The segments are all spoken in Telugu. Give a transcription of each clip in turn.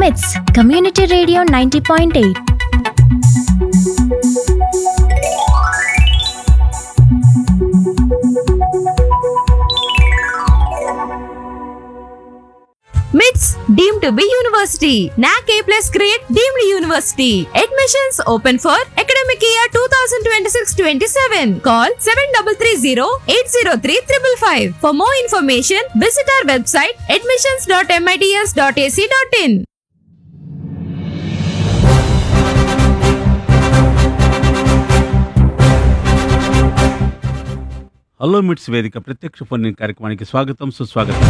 మిట్స్ community radio ninety point eight MITS deem to be university NAAC A plus grade deemed university admissions open for academic year two thousand twenty six twenty seven call seven double three zero eight zero three triple five for more information visit our website admissions dot M I T S dot A C dot in hello MITS వేదిక ప్రత్యక్ష ఫోన్ కార్యక్రమానికి స్వాగతం సుస్వాగతం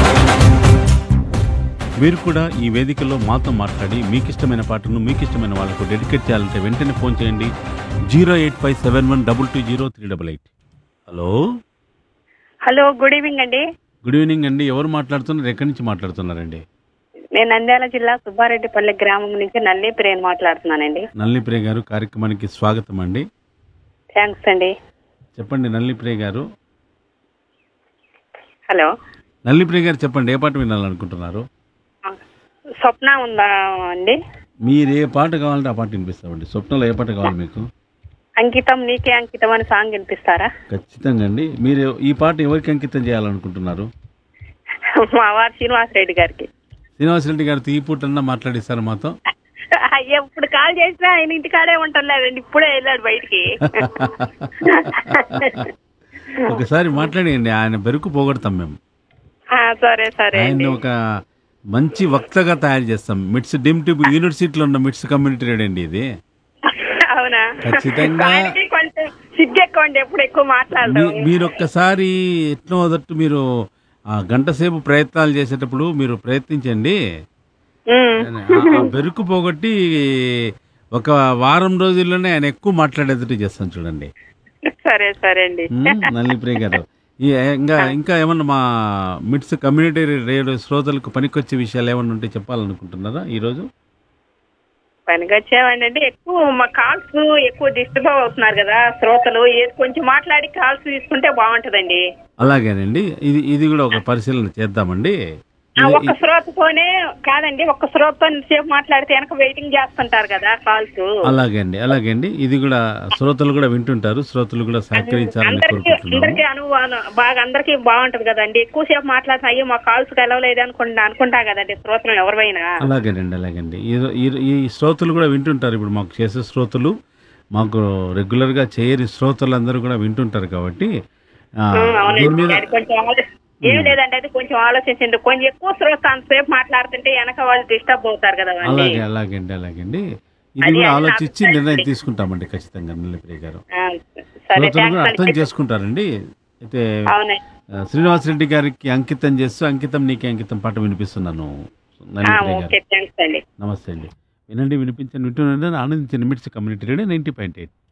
మీరు కూడా ఈ వేదికలో మాతో మాట్లాడి మీకు ఇష్టమైన పాటను మీకు ఇష్టమైన వాళ్ళకు డెడికేట్ చేయాలంటే వెంటనే ఫోన్ చేయండి zero eight five seven one double two zero three double eight hello hello good evening అండి గుడ్ ఈవినింగ్ అండి ఎవరు మాట్లాడుతున్నారు ఎక్కడి నుంచి మాట్లాడుతున్నారండి నేను నంద్యాల జిల్లా సుబ్బారెడ్డిపల్లి గ్రామం నుంచి నల్లి ప్రేన్ మాట్లాడుతున్నానండి నల్లిప్రియ గారు కార్యక్రమానికి స్వాగతం అండి థ్యాంక్స్ అండి చెప్పండి నల్లిప్రియ గారు హలో నల్లిప్రియ గారు చెప్పండి ఏ పాట వినాలనుకుంటున్నారు ఆ, స్వప్న ఉందా అండి మీరు ఏ పాట కావాలంటే ఆ పాట వినిపిస్తామండి స్వప్నంలో ఏ పాట కావాలి మీకు అంకితం నీకే అంకితం అని సాంగ్ వినిపిస్తారా ఖచ్చితంగా అండి మీరు ఈ పాట ఎవరికి అంకితం చేయాలనుకుంటున్నారు మా వారు శ్రీనివాస్ రెడ్డి గారికి శ్రీనివాసరెడ్డి గారితో ఈ పూటన్నా మాట్లాడిస్తారు మాతో ఎప్పుడు కాల్ చేసినా ఆయన ఇంటికాడే ఉంటలేదండి ఇప్పుడే వెళ్ళాడు బయటికి ఒకసారి మాట్లాడండి ఆయన బెరుకు పోగొడతాం మేము ఆ, సరే సరే ఆయన్ని అండి ఒక మంచి వక్తగా తయారు చేస్తాం మిట్స్ డిమ్ టిప్ యూనివర్సిటీలో ఉన్న మిట్స్ కమ్యూనిటీ రేడ్ అండి ఇది అవునా ఖచ్చితంగా. ఆయనకి కొంచెం సిగ్గు ఎక్కువ అండి ఎప్పుడు ఎక్కువ మాట్లాడడం మీ- మీరు ఒక్కసారి ఎట్నో వదట్టు మీరు ఆ గంట సేపు ప్రయత్నాలు చేసేటప్పుడు మీరు ప్రయత్నించండి ఉమ్. ఆ- ఆ బెరుకు పోగొట్టి ఒక వారం రోజుల్లోనే ఆయన ఎక్కువ మాట్లాడేటట్టు చేస్తాను చూడండి సరే సరే అండి ఉమ్, నల్లిప్రియ గారు ఈ ఇంకా ఇంకా ఏమన్నా మా మిట్స్ కమ్యూనిటీ రేడియో శ్రోతలకు పనికొచ్చే విషయాలు ఏమన్నా ఉంటే చెప్పాలనుకుంటున్నారా ఈరోజు పనికి వచ్చామండి అంటే ఎక్కువ మా కాల్స్ ఎక్కువ డిస్టర్బ్ అవుతున్నారు కదా శ్రోతలు ఏది కొంచెం మాట్లాడి కాల్స్ తీసుకుంటే బాగుంటదండి అలాగేనండి ఇది ఇది కూడా ఒక పరిశీలన చేద్దామండి ఆ ఇది- ఒక్క శ్రోతతోనే కాదండి ఒక్క శ్రోతతో సేపు మాట్లాడితే వెనక వెయిటింగ్ చేస్తుంటారు కదా కాల్స్ అలాగే అండి అలాగే అండి ఇది కూడా శ్రోతలు కూడా వింటుంటారు శ్రోతలు కూడా సహకరించాలని అందరికి కోరుకుంటున్నాము అందరికి అనుభవం బాగా అందరికి బాగుంటది కదండి ఎక్కువసేపు మాట్లాడితే అయ్యో మా కాల్స్ కలవలేదు అనుకుంటా అనుకుంటా కదండి శ్రోతలు ఎవరివైనా అలాగేనండి అలాగండి ఈ- ఈ- ఈ శ్రోతలు కూడా వింటుంటారు ఇప్పుడు మాకు చేసే శ్రోతలు మాకు రెగ్యులర్గా చేయని శ్రోతలు అందరూ కూడా వింటుంటారు కాబట్టి ఆ, ఉమ్, దీని అవునండి మీద అది కొంచెం ఆలో- ఏం లేదండి అది కొంచెం ఆలోచించండి కొంచెం ఎక్కువ శ్రోత అంతసేపు మాట్లాడుతుంటే వెనక వాళ్ళు డిస్టర్బ్ అవుతారు కదా అండి అలాగే అలాగే అండి అలాగే అండి ఇది అది- కూడా అది ఆలోచించి నాకు నిర్ణయం తెలుసు. తీసుకుంటామండి ఖచ్చితంగా నిల్లప్రియ గారు ఆ, సరే శ్రోతలు కూడా థ్యాంక్స్ అర్థం అండి చేసుకుంటారండి అయితే అవునండి ఆ, శ్రీనివాసరెడ్డి గారికి అంకితం చేస్తూ అంకితం నీకే అంకితం పాట వినిపిస్తున్నాను ఆ, నల్లిప్రియ గారు ఓకే థ్యాంక్స్ అండి నమస్తే అండి వినండి వినిపించండి వింటున్నాను ఆనందించండి MITS community radio ninety point eight